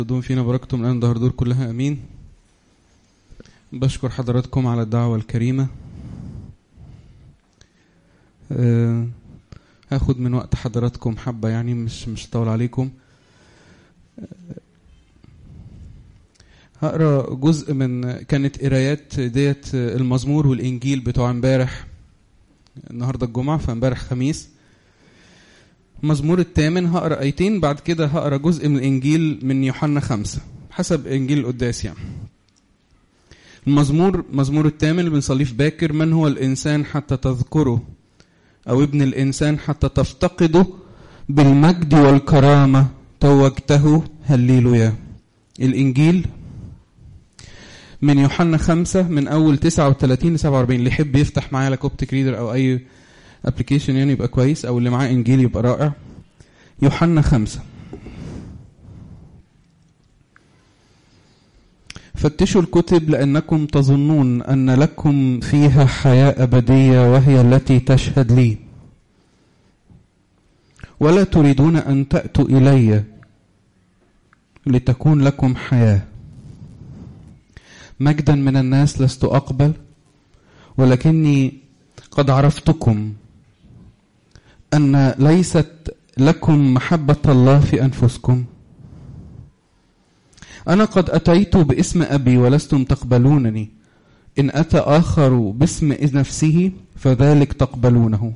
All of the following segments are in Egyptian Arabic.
تدوم فينا بركتم الآن ظهر دور كلها أمين بشكر حضراتكم على الدعوة الكريمة أه هاخد من وقت حضراتكم حبة يعني مش مش طول عليكم أه هقرا جزء من كانت قرايات ديت المزمور والإنجيل بتوع امبارح النهارده الجمعة فامبارح خميس مزمور الثامن هقرا ايتين بعد كده هقرا جزء من الانجيل من يوحنا خمسة حسب انجيل القداس يعني المزمور مزمور الثامن اللي بنصليه في باكر من هو الانسان حتى تذكره او ابن الانسان حتى تفتقده بالمجد والكرامه توجته هللويا الانجيل من يوحنا خمسة من أول 39 ل 47 اللي يحب يفتح معايا لاكوبتيك ريدر أو أي ابلكيشن يعني يبقى كويس أو اللي معاه إنجيل يبقى رائع يوحنا خمسة فتشوا الكتب لأنكم تظنون أن لكم فيها حياة أبدية وهي التي تشهد لي ولا تريدون أن تأتوا إلي لتكون لكم حياه مجدا من الناس لست اقبل ولكني قد عرفتكم ان ليست لكم محبه الله في انفسكم انا قد اتيت باسم ابي ولستم تقبلونني ان اتى اخر باسم نفسه فذلك تقبلونه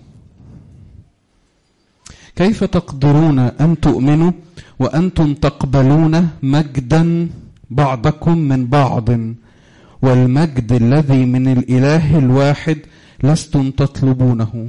كيف تقدرون ان تؤمنوا وانتم تقبلون مجدا بعضكم من بعض والمجد الذي من الاله الواحد لستم تطلبونه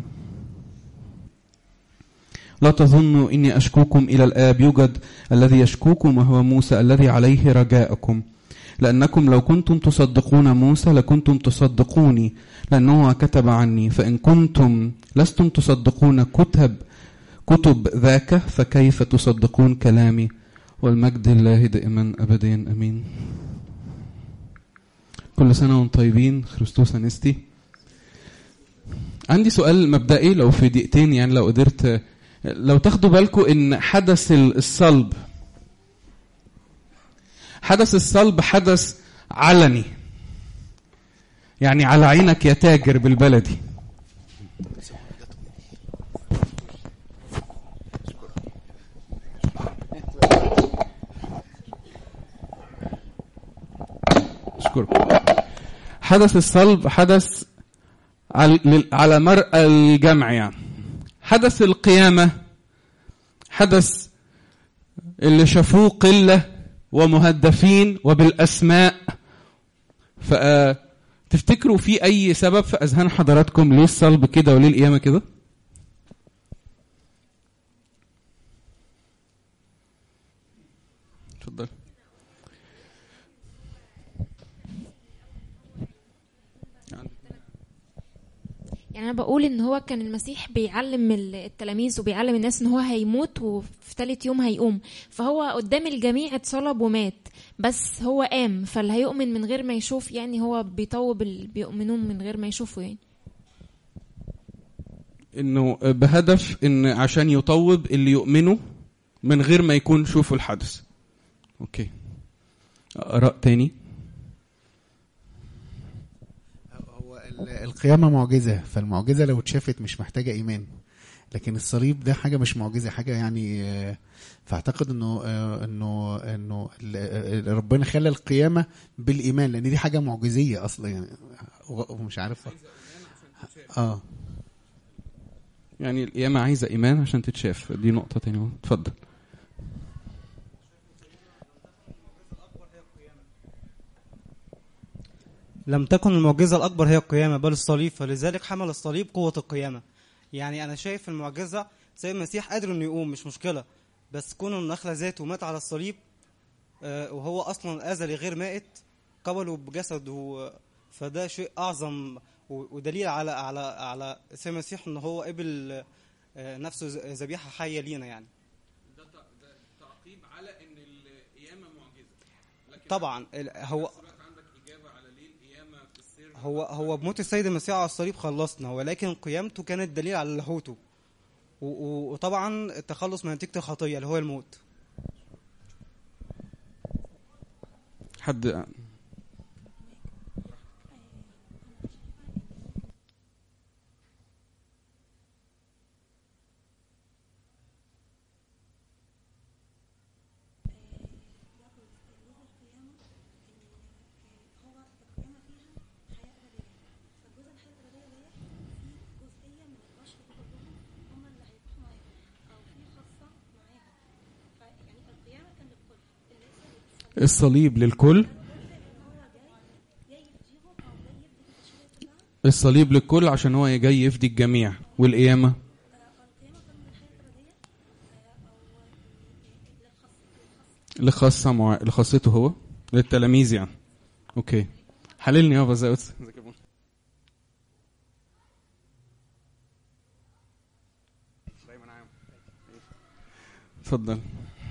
لا تظنوا اني اشكوكم الى الاب يوجد الذي يشكوكم وهو موسى الذي عليه رجاءكم لانكم لو كنتم تصدقون موسى لكنتم تصدقوني لانه كتب عني فان كنتم لستم تصدقون كتب كتب ذاك فكيف تصدقون كلامي والمجد لله دائما ابدا امين كل سنة وانتم طيبين خريستوس انستي عندي سؤال مبدئي لو في دقيقتين يعني لو قدرت لو تاخدوا بالكم ان حدث الصلب حدث الصلب حدث علني يعني على عينك يا تاجر بالبلدي أشكركم حدث الصلب حدث على مرأى الجمع يعني حدث القيامة حدث اللي شافوه قلة ومهدفين وبالأسماء فتفتكروا في أي سبب في أذهان حضراتكم ليه الصلب كده وليه القيامة كده؟ اتفضل يعني انا بقول ان هو كان المسيح بيعلم التلاميذ وبيعلم الناس ان هو هيموت وفي ثالث يوم هيقوم فهو قدام الجميع اتصلب ومات بس هو قام فاللي هيؤمن من غير ما يشوف يعني هو بيطوب اللي بيؤمنون من غير ما يشوفوا يعني انه بهدف ان عشان يطوب اللي يؤمنوا من غير ما يكون شوفوا الحدث اوكي اراء تاني القيامة معجزة فالمعجزة لو اتشافت مش محتاجة إيمان لكن الصليب ده حاجة مش معجزة حاجة يعني فاعتقد انه انه انه ربنا خلى القيامة بالإيمان لأن دي حاجة معجزية أصلا يعني ومش عارف اه يعني القيامة عايزة إيمان عشان تتشاف دي نقطة تانية اتفضل لم تكن المعجزة الأكبر هي القيامة بل الصليب فلذلك حمل الصليب قوة القيامة يعني أنا شايف المعجزة زي المسيح قادر إنه يقوم مش مشكلة بس كون النخلة ذاته مات على الصليب آه وهو أصلا أزلي غير مائت قبله بجسده فده شيء أعظم ودليل على على على سيد المسيح إن هو قبل آه نفسه ذبيحة حية لينا يعني ده تعقيب على إن القيامة معجزة طبعا هو هو هو بموت السيد المسيح على الصليب خلصنا ولكن قيامته كانت دليل على لاهوته وطبعا التخلص من نتيجه الخطيه اللي هو الموت حد الصليب للكل الصليب للكل عشان هو جاي يفدي الجميع والقيامة لخاصة مع... لخاصته هو للتلاميذ يعني اوكي حللني يابا ازاي قلت اتفضل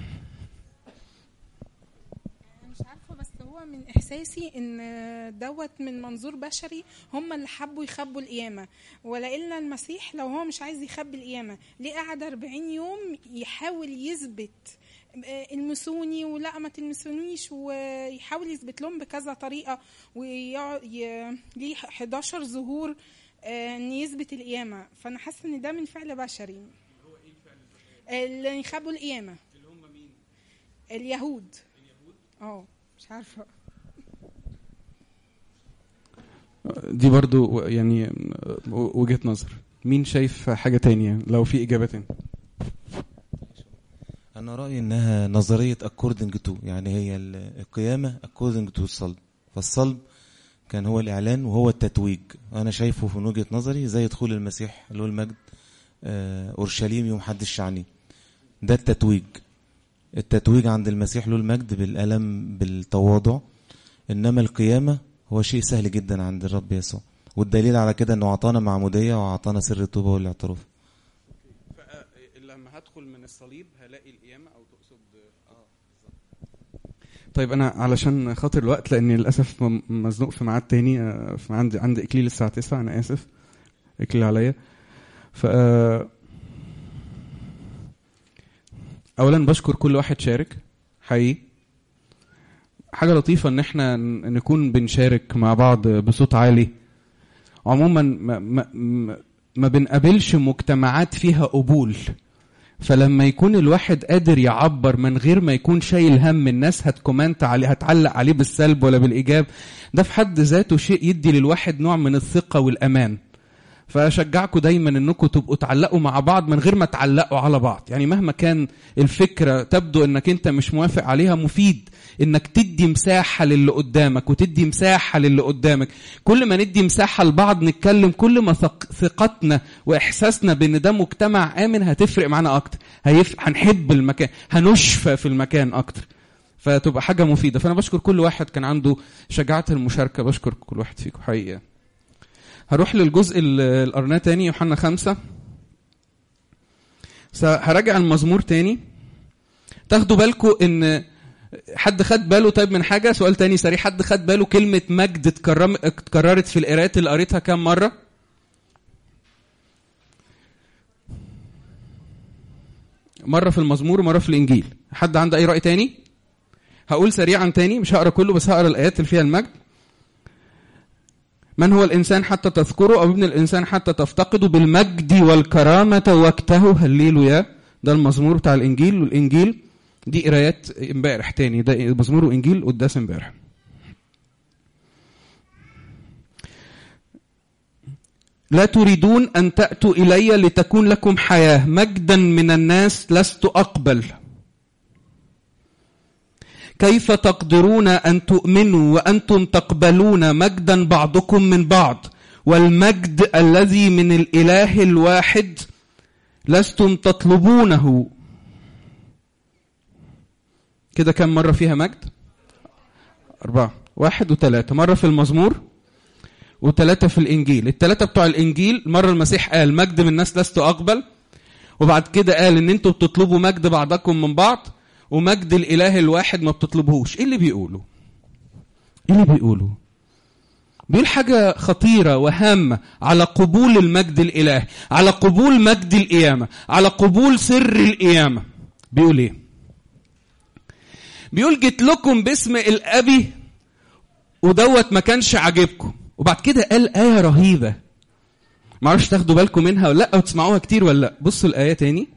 مش عارفه بس هو من احساسي ان دوت من منظور بشري هم اللي حبوا يخبوا القيامه ولئلا المسيح لو هو مش عايز يخبي القيامه ليه قعد 40 يوم يحاول يثبت آه، المسوني ولا ما تلمسونيش ويحاول يثبت لهم بكذا طريقه ويقعد ي- ليه 11 ظهور آه، ان يثبت القيامه فانا حاسه ان ده من فعل بشري اللي يخبوا القيامه اللي هم مين اليهود اه مش عارفه دي برضو يعني وجهة نظر مين شايف حاجة تانية لو في إجابة تانية انا رايي انها نظريه according to يعني هي ال- القيامه according to الصلب فالصلب كان هو الاعلان وهو التتويج انا شايفه من وجهه نظري زي دخول المسيح له المجد آه، اورشليم يوم حد الشعني ده التتويج التتويج عند المسيح له المجد بالالم بالتواضع انما القيامه هو شيء سهل جدا عند الرب يسوع والدليل على كده انه اعطانا معموديه واعطانا سر التوبه والاعتراف لما هدخل من الصليب هلاقي القيامة أو تقصد طيب أنا علشان خاطر الوقت لأني للأسف م- مزنوق في ميعاد تاني آه، في عندي عندي إكليل الساعة 9 أنا آسف إكليل عليا ف آه، أولا بشكر كل واحد شارك حقيقي حاجة لطيفة إن إحنا ن- نكون بنشارك مع بعض بصوت عالي عموما ما, ما, ما- ما بنقابلش مجتمعات فيها قبول فلما يكون الواحد قادر يعبر من غير ما يكون شايل هم الناس هتكومنت عليه هتعلق عليه بالسلب ولا بالايجاب ده في حد ذاته شيء يدي للواحد نوع من الثقه والامان فاشجعكم دايما انكم تبقوا تعلقوا مع بعض من غير ما تعلقوا على بعض يعني مهما كان الفكره تبدو انك انت مش موافق عليها مفيد انك تدي مساحه للي قدامك وتدي مساحه للي قدامك كل ما ندي مساحه لبعض نتكلم كل ما ثق- ثقتنا واحساسنا بان ده مجتمع امن هتفرق معانا اكتر هيف... هنحب المكان هنشفى في المكان اكتر فتبقى حاجه مفيده فانا بشكر كل واحد كان عنده شجاعه المشاركه بشكر كل واحد فيكم حقيقه هروح للجزء ال- اللي قرناه تاني يوحنا خمسة س- هراجع المزمور تاني تاخدوا بالكم ان حد خد باله طيب من حاجه سؤال تاني سريع حد خد باله كلمه مجد اتكرم اتكررت في القراءات اللي قريتها كام مره مره في المزمور ومره في الانجيل حد عنده اي راي تاني هقول سريعا تاني مش هقرا كله بس هقرا الايات اللي فيها المجد من هو الإنسان حتى تذكره أو ابن الإنسان حتى تفتقده بالمجد والكرامة وقته هللويا ده المزمور بتاع الإنجيل والإنجيل دي قرايات امبارح تاني ده مزمور وإنجيل قداس امبارح لا تريدون أن تأتوا إلي لتكون لكم حياة مجدا من الناس لست أقبل كيف تقدرون ان تؤمنوا وانتم تقبلون مجدا بعضكم من بعض والمجد الذي من الاله الواحد لستم تطلبونه كده كم مره فيها مجد اربعه واحد وثلاثه مره في المزمور وثلاثه في الانجيل الثلاثه بتوع الانجيل مره المسيح قال مجد من الناس لست اقبل وبعد كده قال ان انتوا بتطلبوا مجد بعضكم من بعض ومجد الاله الواحد ما بتطلبهوش ايه اللي بيقولوا ايه اللي بيقولوا بيقول حاجة خطيرة وهامة على قبول المجد الإلهي على قبول مجد القيامة على قبول سر القيامة بيقول ايه بيقول جيت لكم باسم الأبي ودوت ما كانش عاجبكم وبعد كده قال آية رهيبة معرفش تاخدوا بالكم منها ولا لا او تسمعوها كتير ولا لا بصوا الآية تاني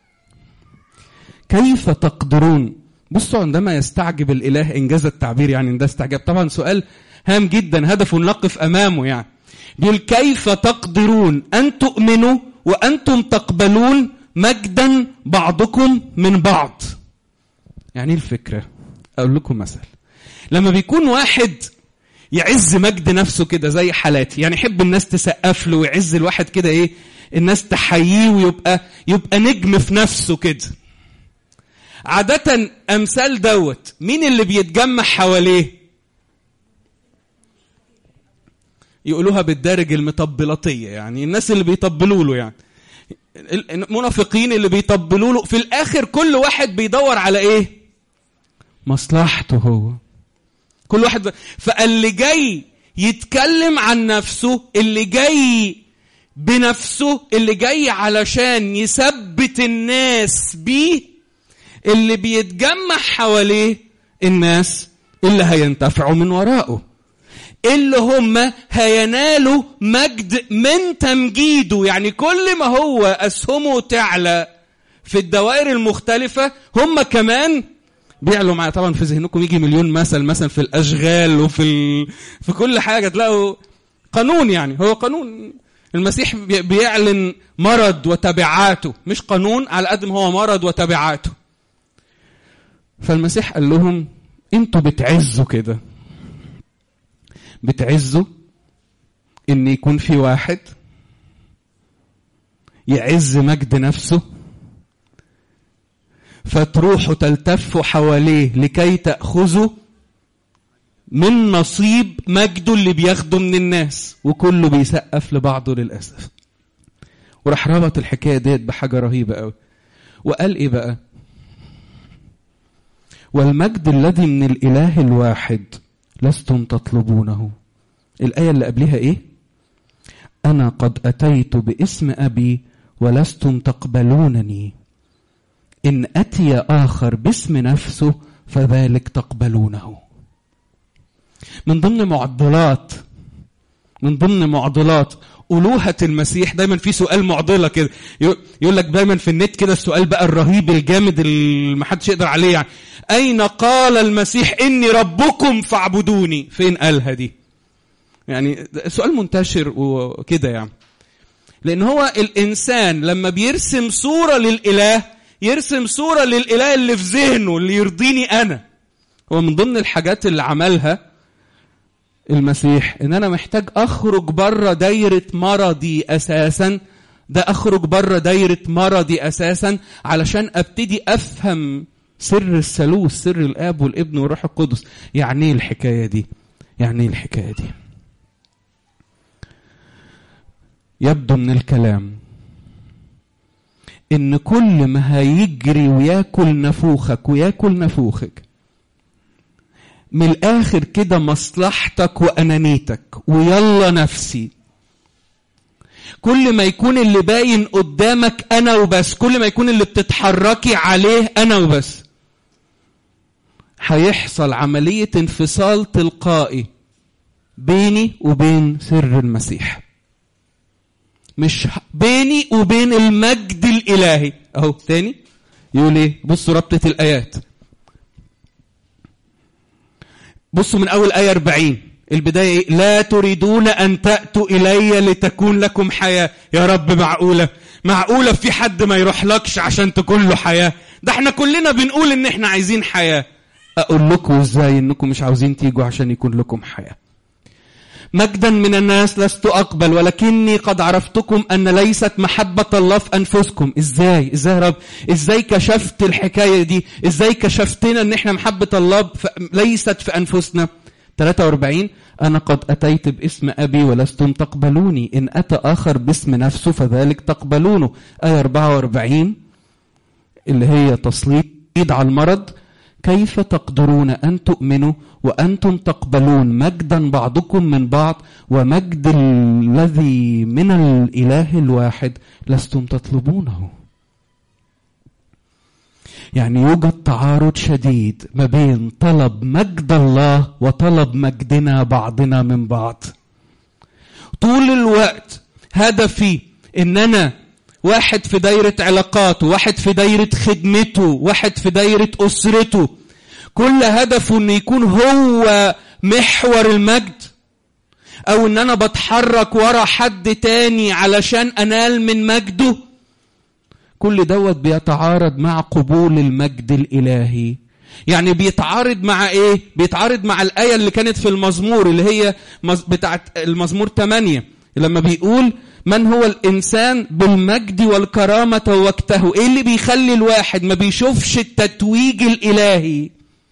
كيف تقدرون بصوا عندما يستعجب الإله إنجاز التعبير يعني ده استعجاب طبعا سؤال هام جدا هدف نقف أمامه يعني بيقول كيف تقدرون أن تؤمنوا وأنتم تقبلون مجدا بعضكم من بعض يعني ايه الفكرة أقول لكم مثل لما بيكون واحد يعز مجد نفسه كده زي حالاتي يعني يحب الناس تسقف له ويعز الواحد كده ايه الناس تحييه ويبقى يبقى نجم في نفسه كده عادة أمثال دوت مين اللي بيتجمع حواليه يقولوها بالدارج المطبلاتية يعني الناس اللي بيطبلوا له يعني المنافقين اللي بيطبلوا له في الآخر كل واحد بيدور على إيه مصلحته هو كل واحد ب... فاللي جاي يتكلم عن نفسه اللي جاي بنفسه اللي جاي علشان يثبت الناس بيه اللي بيتجمع حواليه الناس اللي هينتفعوا من ورائه اللي هم هينالوا مجد من تمجيده يعني كل ما هو أسهمه تعلى في الدوائر المختلفة هم كمان بيعلوا معايا طبعا في ذهنكم يجي مليون مثل مثلا في الأشغال وفي ال... في كل حاجة تلاقوا قانون يعني هو قانون المسيح بيعلن مرض وتبعاته مش قانون على قد ما هو مرض وتبعاته فالمسيح قال لهم انتوا بتعزوا كده بتعزوا ان يكون في واحد يعز مجد نفسه فتروحوا تلتفوا حواليه لكي تأخذوا من نصيب مجده اللي بياخده من الناس وكله بيسقف لبعضه للأسف وراح ربط الحكاية ديت بحاجة رهيبة قوي وقال ايه بقى والمجد الذي من الإله الواحد لستم تطلبونه الآية اللي قبلها إيه أنا قد أتيت باسم أبي ولستم تقبلونني إن أتي آخر باسم نفسه فذلك تقبلونه من ضمن معضلات من ضمن معضلات ألوهة المسيح دايما في سؤال معضلة كده يقول لك دايما في النت كده السؤال بقى الرهيب الجامد اللي محدش يقدر عليه يعني أين قال المسيح إني ربكم فاعبدوني فين قالها دي يعني سؤال منتشر وكده يعني لأن هو الإنسان لما بيرسم صورة للإله يرسم صورة للإله اللي في ذهنه اللي يرضيني أنا هو من ضمن الحاجات اللي عملها المسيح ان انا محتاج اخرج بره دايره مرضي اساسا ده اخرج بره دايره مرضي اساسا علشان ابتدي افهم سر الثالوث سر الاب والابن والروح القدس يعني ايه الحكايه دي يعني ايه الحكايه دي يبدو من الكلام ان كل ما هيجري وياكل نفوخك وياكل نفوخك من الاخر كده مصلحتك وانانيتك ويلا نفسي كل ما يكون اللي باين قدامك انا وبس كل ما يكون اللي بتتحركي عليه انا وبس هيحصل عملية انفصال تلقائي بيني وبين سر المسيح مش بيني وبين المجد الإلهي أهو تاني يقول إيه بصوا ربطة الآيات بصوا من أول آية 40 البداية إيه؟ لا تريدون أن تأتوا إلي لتكون لكم حياة يا رب معقولة معقولة في حد ما يروح لكش عشان تكون له حياة ده احنا كلنا بنقول ان احنا عايزين حياة اقول لكم ازاي انكم مش عاوزين تيجوا عشان يكون لكم حياة مجدا من الناس لست اقبل ولكني قد عرفتكم ان ليست محبة الله في انفسكم ازاي ازاي يا رب ازاي كشفت الحكاية دي ازاي كشفتنا ان احنا محبة الله ليست في انفسنا 43 أنا قد أتيت باسم أبي ولستم تقبلوني إن أتى آخر باسم نفسه فذلك تقبلونه آية 44 اللي هي تسليط على المرض كيف تقدرون أن تؤمنوا وأنتم تقبلون مجدا بعضكم من بعض ومجد الذي من الإله الواحد لستم تطلبونه يعني يوجد تعارض شديد ما بين طلب مجد الله وطلب مجدنا بعضنا من بعض طول الوقت هدفي ان انا واحد في دايرة علاقاته واحد في دايرة خدمته واحد في دايرة أسرته كل هدفه ان يكون هو محور المجد او ان انا بتحرك ورا حد تاني علشان انال من مجده كل دوت بيتعارض مع قبول المجد الالهي يعني بيتعارض مع ايه بيتعارض مع الايه اللي كانت في المزمور اللي هي مز- بتاعت المزمور 8 لما بيقول من هو الانسان بالمجد والكرامه توجته ايه اللي بيخلي الواحد ما بيشوفش التتويج الالهي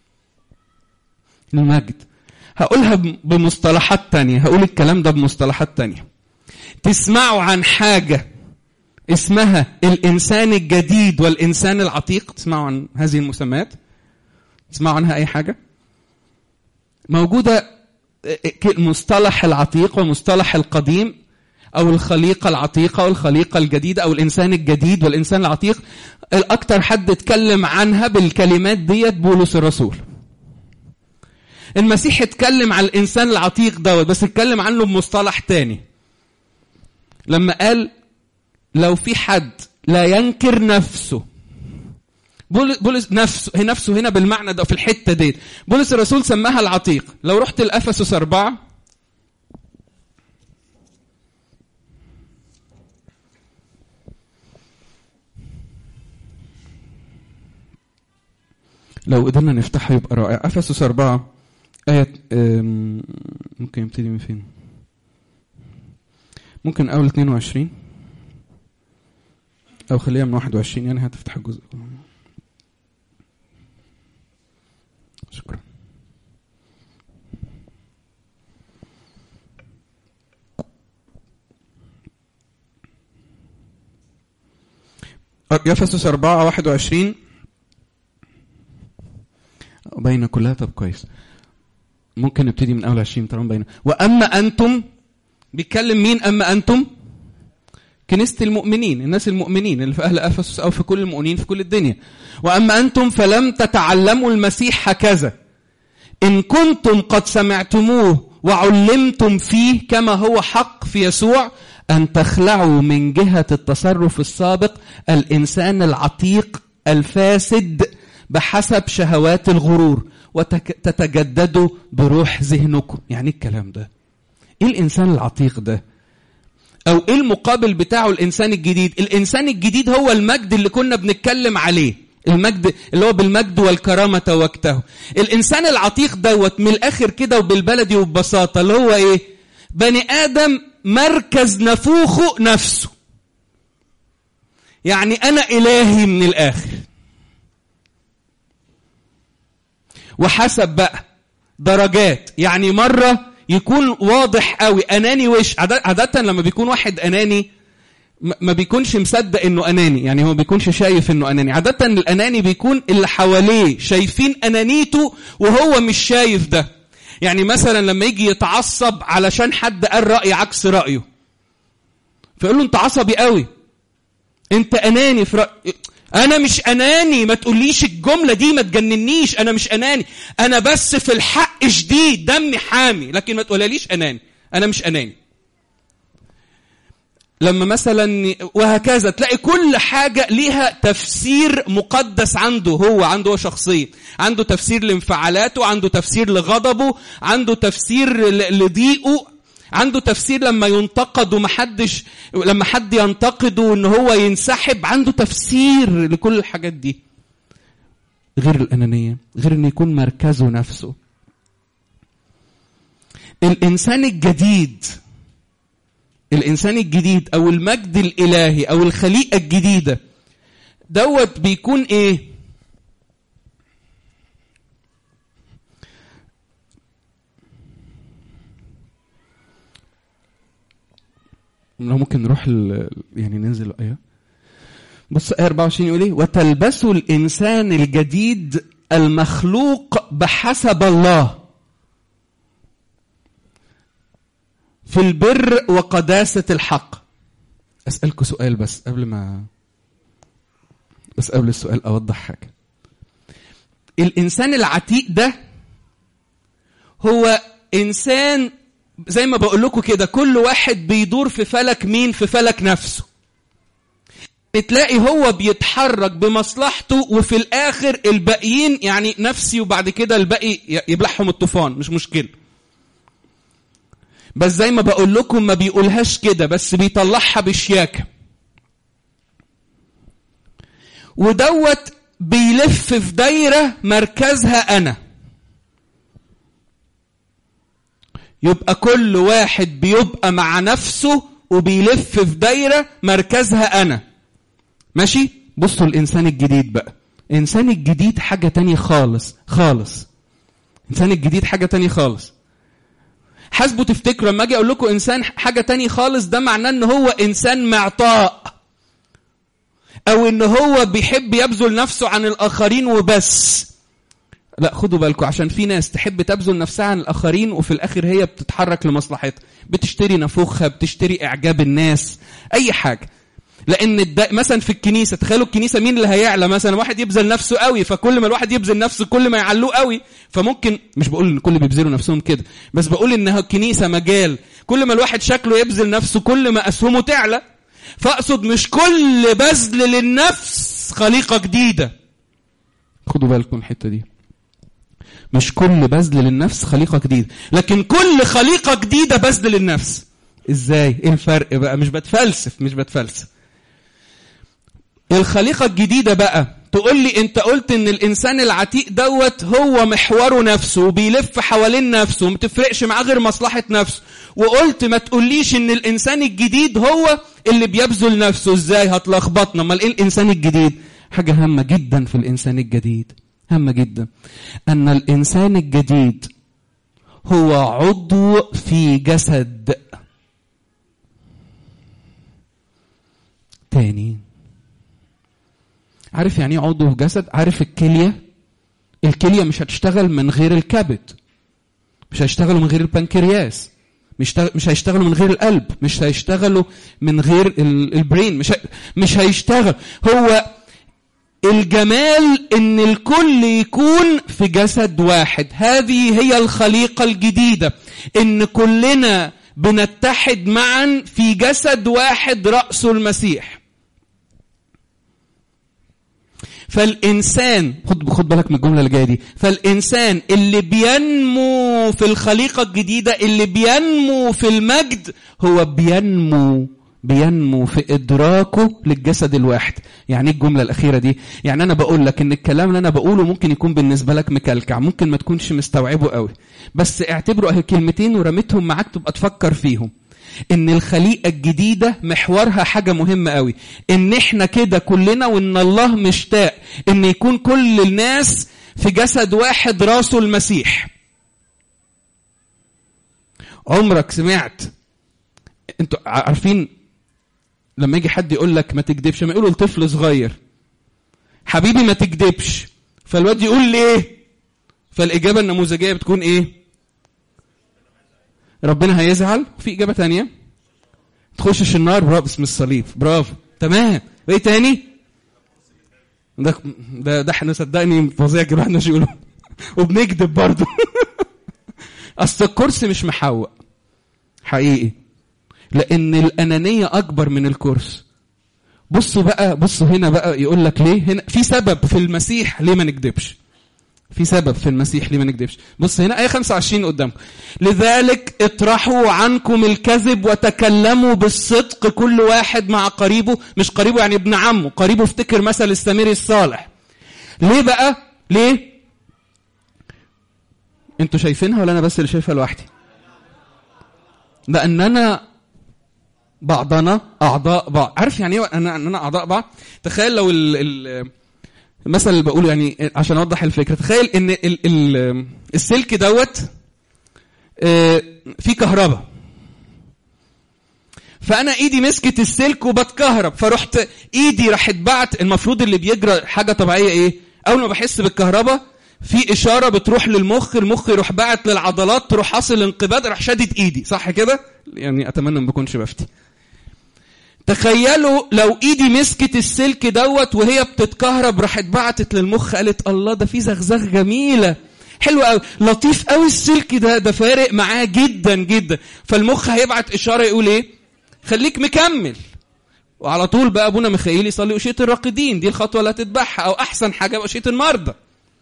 المجد هقولها ب- بمصطلحات تانية هقول الكلام ده بمصطلحات تانية تسمعوا عن حاجة اسمها الإنسان الجديد والإنسان العتيق تسمعوا عن هذه المسميات تسمعوا عنها أي حاجة موجودة ك- مصطلح العتيق ومصطلح القديم أو الخليقة العتيقة والخليقة الجديدة أو الإنسان الجديد والإنسان العتيق الأكثر حد اتكلم عنها بالكلمات ديت بولس الرسول المسيح اتكلم عن الانسان العتيق دوت بس اتكلم عنه بمصطلح تاني لما قال لو في حد لا ينكر نفسه بول- بولس نفسه هي نفسه هنا بالمعنى ده في الحته ديت بولس الرسول سماها العتيق لو رحت لافسس أربعة لو قدرنا نفتحها يبقى رائع افسس أربعة آية أم، ممكن يبتدي من فين؟ ممكن أول 22 أو خليها من 21 يعني هتفتح الجزء شكرا يفسس 4 21 باينه كلها طب كويس ممكن نبتدي من اول 20 طالما باينه واما انتم بيتكلم مين اما انتم كنيسه المؤمنين الناس المؤمنين اللي في اهل افسس او في كل المؤمنين في كل الدنيا واما انتم فلم تتعلموا المسيح هكذا ان كنتم قد سمعتموه وعلمتم فيه كما هو حق في يسوع ان تخلعوا من جهه التصرف السابق الانسان العتيق الفاسد بحسب شهوات الغرور وتتجددوا بروح ذهنكم يعني إيه الكلام ده ايه الانسان العتيق ده او ايه المقابل بتاعه الانسان الجديد الانسان الجديد هو المجد اللي كنا بنتكلم عليه المجد اللي هو بالمجد والكرامه توجته الانسان العتيق دوت من الاخر كده وبالبلدي وببساطه اللي هو ايه بني ادم مركز نفوخه نفسه يعني انا الهي من الاخر وحسب بقى درجات يعني مرة يكون واضح قوي أناني وش عادة لما بيكون واحد أناني ما بيكونش مصدق انه اناني يعني هو ما بيكونش شايف انه اناني عادة الاناني بيكون اللي حواليه شايفين انانيته وهو مش شايف ده يعني مثلا لما يجي يتعصب علشان حد قال رأي عكس رأيه فيقول له انت عصبي قوي انت اناني في رأي انا مش اناني ما تقوليش الجمله دي ما تجننيش انا مش اناني انا بس في الحق شديد دمي حامي لكن ما تقوليش اناني انا مش اناني لما مثلا وهكذا تلاقي كل حاجة ليها تفسير مقدس عنده هو عنده هو شخصيا عنده تفسير لانفعالاته عنده تفسير لغضبه عنده تفسير لضيقه عنده تفسير لما ينتقد ومحدش لما حد ينتقده ان هو ينسحب عنده تفسير لكل الحاجات دي غير الانانيه غير ان يكون مركزه نفسه الانسان الجديد الانسان الجديد او المجد الالهي او الخليقه الجديده دوت بيكون ايه لو ممكن نروح ال... يعني ننزل الآية بص آية 24 يقول إيه وتلبسوا الإنسان الجديد المخلوق بحسب الله في البر وقداسة الحق أسألكم سؤال بس قبل ما بس قبل السؤال أوضح حاجة الانسان العتيق ده هو انسان زي ما بقول لكم كده كل واحد بيدور في فلك مين في فلك نفسه تلاقي هو بيتحرك بمصلحته وفي الاخر الباقيين يعني نفسي وبعد كده الباقي يبلعهم الطوفان مش مشكله بس زي ما بقول لكم ما بيقولهاش كده بس بيطلعها بشياكه ودوت بيلف في دايره مركزها انا يبقى كل واحد بيبقى مع نفسه وبيلف في دايره مركزها انا ماشي بصوا الانسان الجديد بقى الانسان الجديد حاجه تانية خالص خالص الانسان الجديد حاجه تانية خالص حاسبوا تفتكروا لما اجي اقول لكم انسان حاجه تانية خالص ده معناه ان هو انسان معطاء او ان هو بيحب يبذل نفسه عن الاخرين وبس لا خدوا بالكم عشان في ناس تحب تبذل نفسها عن الاخرين وفي الاخر هي بتتحرك لمصلحتها بتشتري نفوخها بتشتري اعجاب الناس اي حاجه لان الد... مثلا في الكنيسه تخيلوا الكنيسه مين اللي هيعلى مثلا واحد يبذل نفسه قوي فكل ما الواحد يبذل نفسه كل ما يعلوه قوي فممكن مش بقول ان كل بيبذلوا نفسهم كده بس بقول ان الكنيسه مجال كل ما الواحد شكله يبذل نفسه كل ما اسهمه تعلى فاقصد مش كل بذل للنفس خليقه جديده خدوا بالكم الحته دي مش كل بذل للنفس خليقه جديده لكن كل خليقه جديده بذل للنفس ازاي ايه الفرق بقى مش بتفلسف مش بتفلسف الخليقة الجديدة بقى تقول لي انت قلت ان الانسان العتيق دوت هو محوره نفسه وبيلف حوالين نفسه وما تفرقش معاه غير مصلحة نفسه وقلت ما تقوليش ان الانسان الجديد هو اللي بيبذل نفسه ازاي هتلخبطنا امال ايه الانسان الجديد حاجة هامة جدا في الانسان الجديد هامة جدا ان الانسان الجديد هو عضو في جسد تاني عارف يعني ايه عضو في جسد عارف الكليه الكليه مش هتشتغل من غير الكبد مش هيشتغلوا من غير البنكرياس مش مش هيشتغلوا من غير القلب مش هيشتغلوا من غير البرين مش مش هيشتغل هو الجمال ان الكل يكون في جسد واحد هذه هي الخليقه الجديده ان كلنا بنتحد معا في جسد واحد راسه المسيح فالإنسان خد خد بالك من الجملة اللي جاية دي فالإنسان اللي بينمو في الخليقة الجديدة اللي بينمو في المجد هو بينمو بينمو في إدراكه للجسد الواحد يعني ايه الجملة الأخيرة دي يعني أنا بقول لك إن الكلام اللي أنا بقوله ممكن يكون بالنسبة لك مكلكع ممكن ما تكونش مستوعبه قوي بس اعتبره أهي كلمتين ورميتهم معاك تبقى تفكر فيهم ان الخليقه الجديده محورها حاجه مهمه قوي ان احنا كده كلنا وان الله مشتاق ان يكون كل الناس في جسد واحد راسه المسيح عمرك سمعت انتوا عارفين لما يجي حد يقول لك ما تكذبش ما يقولوا لطفل صغير حبيبي ما تكذبش فالواد يقول ليه فالاجابه النموذجيه بتكون ايه ربنا هيزعل في اجابه تانية تخشش النار برافو اسم الصليب برافو تمام وايه تاني ده ده ده احنا صدقني فظيع كده احنا يقولوا وبنكذب برضه اصل الكرسي مش محوق حقيقي لان الانانيه اكبر من الكرسي بصوا بقى بصوا هنا بقى يقول لك ليه هنا في سبب في المسيح ليه ما نكذبش في سبب في المسيح ليه ما نكذبش بص هنا آية 25 قدامكم لذلك اطرحوا عنكم الكذب وتكلموا بالصدق كل واحد مع قريبه مش قريبه يعني ابن عمه قريبه افتكر مثل السميري الصالح ليه بقى ليه انتوا شايفينها ولا انا بس اللي شايفها لوحدي لاننا بعضنا اعضاء بعض عارف يعني ايه انا اننا اعضاء بعض تخيل لو ال ال المثل اللي بقوله يعني عشان اوضح الفكره تخيل ان ال ال السلك دوت فيه كهرباء فانا ايدي مسكت السلك وبتكهرب فرحت ايدي راحت بعت المفروض اللي بيجرى حاجه طبيعيه ايه اول ما بحس بالكهرباء في اشاره بتروح للمخ المخ يروح باعت للعضلات تروح حاصل انقباض راح شادد ايدي صح كده يعني اتمنى ما بكونش بفتي تخيلوا لو ايدي مسكت السلك دوت وهي بتتكهرب راحت بعتت للمخ قالت الله ده في زغزغ جميله حلو قوي لطيف قوي السلك ده ده فارق معاه جدا جدا فالمخ هيبعت اشاره يقول ايه خليك مكمل وعلى طول بقى ابونا ميخائيل يصلي اشيه الراقدين دي الخطوه اللي هتتبعها او احسن حاجه اشيه المرضى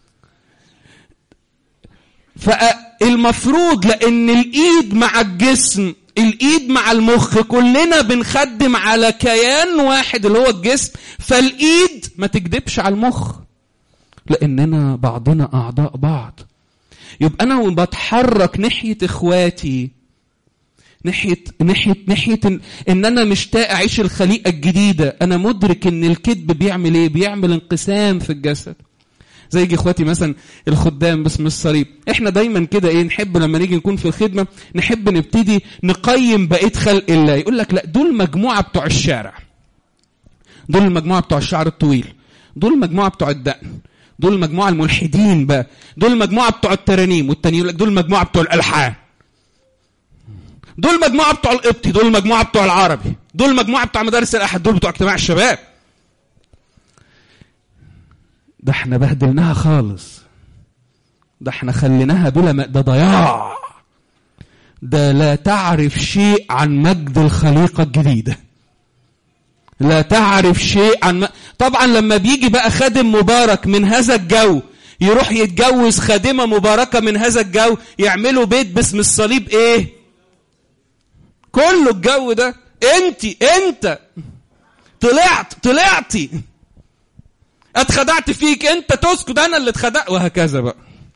فالمفروض لان الايد مع الجسم الايد مع المخ كلنا بنخدم على كيان واحد اللي هو الجسم فالايد ما تكدبش على المخ لاننا بعضنا اعضاء بعض يبقى انا بتحرك ناحيه اخواتي ناحيه ناحيه ناحيه ان, إن انا مشتاق اعيش الخليقه الجديده انا مدرك ان الكذب بيعمل ايه بيعمل انقسام في الجسد زي يجي اخواتي مثلا الخدام باسم الصليب احنا دايما كده ايه نحب لما نيجي نكون في الخدمه نحب نبتدي نقيم بقيه خلق الله يقول لك لا دول مجموعه بتوع الشارع دول المجموعه بتوع الشعر الطويل دول المجموعه بتوع الدقن دول المجموعه الملحدين بقى دول المجموعه بتوع الترانيم والتاني يقول لك دول المجموعه بتوع الالحان دول المجموعه بتوع القبطي دول المجموعه بتوع العربي دول المجموعه بتوع مدارس الاحد دول بتوع اجتماع الشباب ده احنا بهدلناها خالص ده احنا خليناها بلا م... ده ضياع ده لا تعرف شيء عن مجد الخليقة الجديدة لا تعرف شيء عن م... طبعا لما بيجي بقى خادم مبارك من هذا الجو يروح يتجوز خادمة مباركة من هذا الجو يعملوا بيت باسم الصليب ايه كله الجو ده انت انت طلعت طلعتي اتخدعت فيك انت تسكت انا اللي اتخدعت وهكذا بقى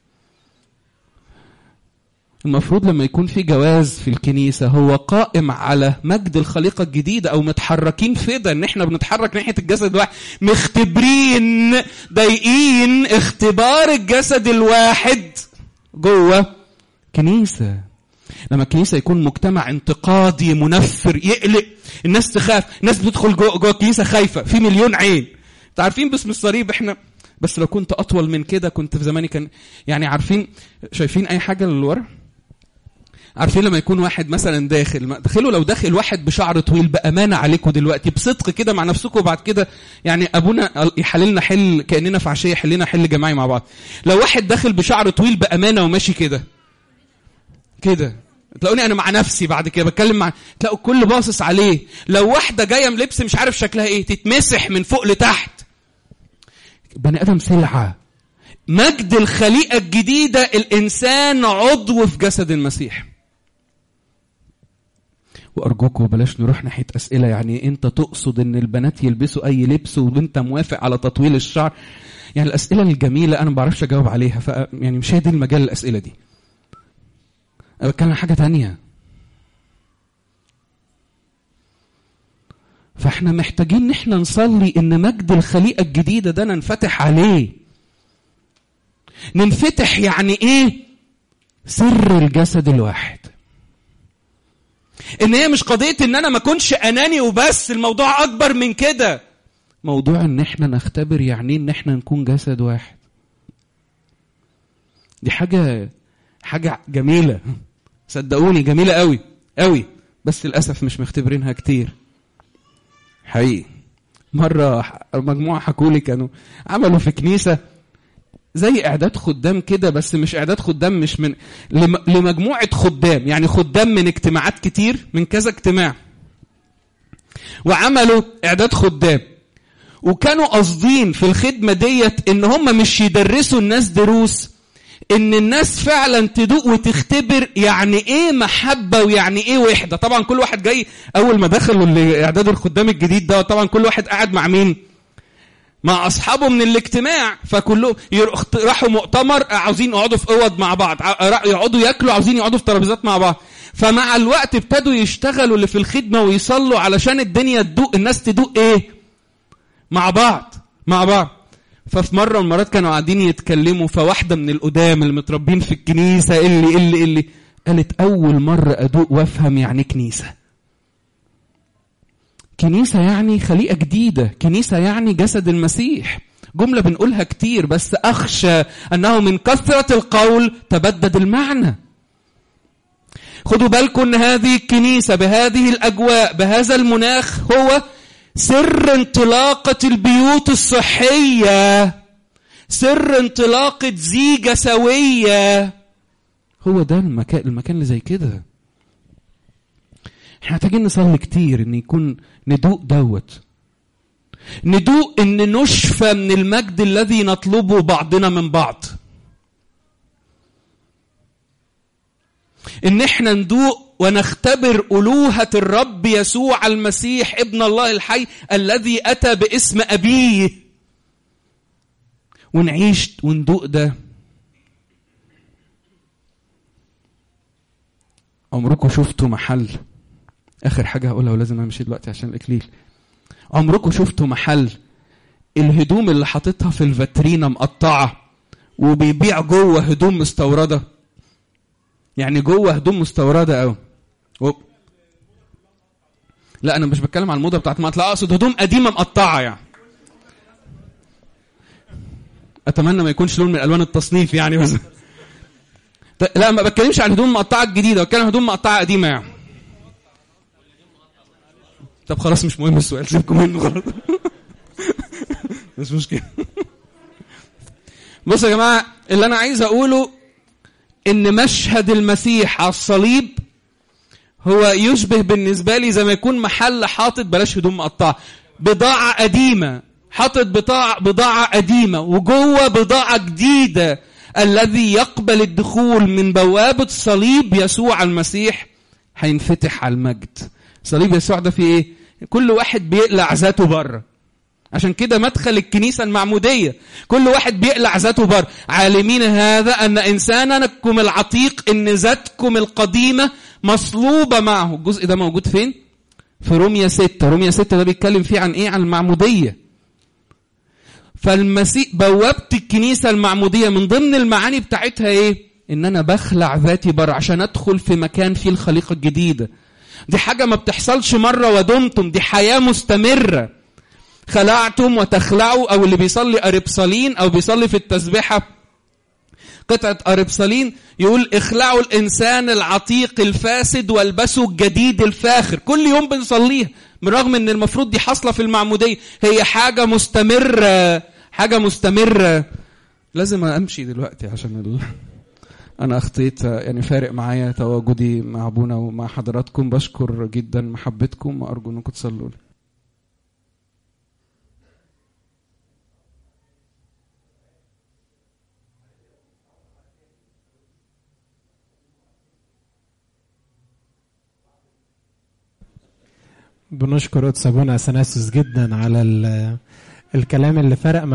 المفروض لما يكون في جواز في الكنيسة هو قائم على مجد الخليقة الجديدة أو متحركين فدا إن إحنا بنتحرك ناحية الجسد الواحد مختبرين ضايقين اختبار الجسد الواحد جوه كنيسة لما الكنيسة يكون مجتمع انتقادي منفر يقلق الناس تخاف الناس بتدخل جوه, جوه الكنيسة خايفة في مليون عين انتوا عارفين باسم الصليب احنا بس لو كنت اطول من كده كنت في زماني كان يعني عارفين شايفين اي حاجه لورا عارفين لما يكون واحد مثلا داخل تخيلوا لو داخل واحد بشعر طويل بامانه عليكم دلوقتي بصدق كده مع نفسكم وبعد كده يعني ابونا يحللنا حل كاننا في عشيه يحلنا حل جماعي مع بعض لو واحد داخل بشعر طويل بامانه وماشي كده كده تلاقوني انا مع نفسي بعد كده بتكلم مع تلاقوا الكل باصص عليه لو واحده جايه ملبس مش عارف شكلها ايه تتمسح من فوق لتحت بني ادم سلعه مجد الخليقه الجديده الانسان عضو في جسد المسيح وارجوكم بلاش نروح ناحيه اسئله يعني انت تقصد ان البنات يلبسوا اي لبس وانت موافق على تطويل الشعر يعني الاسئله الجميله انا ما بعرفش اجاوب عليها ف يعني مش هي دي المجال الاسئله دي انا بتكلم عن حاجه تانية فاحنا محتاجين ان احنا نصلي ان مجد الخليقه الجديده ده ننفتح عليه ننفتح يعني ايه سر الجسد الواحد ان هي مش قضيه ان انا ما اكونش اناني وبس الموضوع اكبر من كده موضوع ان احنا نختبر يعني ان احنا نكون جسد واحد دي حاجه حاجه جميله صدقوني جميله قوي قوي بس للاسف مش مختبرينها كتير حقيقي مرة مجموعة حكوا لي كانوا عملوا في كنيسة زي إعداد خدام كده بس مش إعداد خدام مش من لمجموعة خدام يعني خدام من اجتماعات كتير من كذا اجتماع وعملوا إعداد خدام وكانوا قاصدين في الخدمة ديت إن هم مش يدرسوا الناس دروس ان الناس فعلا تدوق وتختبر يعني ايه محبه ويعني ايه وحده طبعا كل واحد جاي اول ما دخلوا الاعداد الخدام الجديد ده طبعا كل واحد قاعد مع مين مع اصحابه من الاجتماع فكلهم راحوا مؤتمر عاوزين يقعدوا في اوض مع بعض يقعدوا ياكلوا عاوزين يقعدوا في ترابيزات مع بعض فمع الوقت ابتدوا يشتغلوا اللي في الخدمه ويصلوا علشان الدنيا تدوق الناس تدوق ايه مع بعض مع بعض ففي مره من المرات كانوا قاعدين يتكلموا فواحده من القدام اللي متربين في الكنيسه اللي اللي اللي قالت اول مره ادوق وافهم يعني كنيسه كنيسه يعني خليقه جديده كنيسه يعني جسد المسيح جمله بنقولها كتير بس اخشى انه من كثره القول تبدد المعنى خدوا بالكم ان هذه الكنيسة بهذه الاجواء بهذا المناخ هو سر انطلاقة البيوت الصحية سر انطلاقة زيجة سوية هو ده المكان المكان اللي زي كده احنا محتاجين نصلي كتير ان يكون ندوق دوت ندوق ان نشفى من المجد الذي نطلبه بعضنا من بعض ان احنا ندوق ونختبر الوهه الرب يسوع المسيح ابن الله الحي الذي اتى باسم ابيه ونعيش وندوق ده عمركم شفتوا محل اخر حاجه هقولها ولازم امشي دلوقتي عشان الاكليل عمركم شفتوا محل الهدوم اللي حاططها في الفاترينا مقطعه وبيبيع جوه هدوم مستورده يعني جوه هدوم مستورده قوي و... لا انا مش بتكلم عن الموضه بتاعت مقطع اقصد هدوم قديمه مقطعه يعني اتمنى ما يكونش لون من الوان التصنيف يعني بس ط- لا ما بتكلمش عن الهدوم المقطعه الجديده بتكلم عن هدوم مقطعه قديمه يعني طب خلاص مش مهم السؤال سيبكم منه خلاص مش مشكله بصوا يا جماعه اللي انا عايز اقوله ان مشهد المسيح على الصليب هو يشبه بالنسبه لي زي ما يكون محل حاطط بلاش هدوم مقطعه بضاعه قديمه حاطط بضاعه بضاعه قديمه وجوه بضاعه جديده الذي يقبل الدخول من بوابه صليب يسوع المسيح هينفتح على المجد صليب يسوع ده فيه ايه كل واحد بيقلع ذاته بره عشان كده مدخل الكنيسة المعمودية كل واحد بيقلع ذاته بره عالمين هذا أن إنسانكم العتيق إن ذاتكم القديمة مصلوبة معه الجزء ده موجود فين؟ في رومية ستة رومية ستة ده بيتكلم فيه عن إيه؟ عن المعمودية فالمسيح بوابة الكنيسة المعمودية من ضمن المعاني بتاعتها إيه؟ إن أنا بخلع ذاتي بره عشان أدخل في مكان فيه الخليقة الجديدة دي حاجة ما بتحصلش مرة ودمتم دي حياة مستمرة خلعتم وتخلعوا او اللي بيصلي اربصالين او بيصلي في التسبيحه قطعه اربصالين يقول اخلعوا الانسان العتيق الفاسد والبسوا الجديد الفاخر كل يوم بنصليها بالرغم ان المفروض دي حاصله في المعموديه هي حاجه مستمره حاجه مستمره لازم امشي دلوقتي عشان ال... انا اخطيت يعني فارق معايا تواجدي مع ابونا ومع حضراتكم بشكر جدا محبتكم وارجو انكم تصلوا لي بنشكر قدس ابونا اثناسيوس جدا على ال- الكلام اللي فرق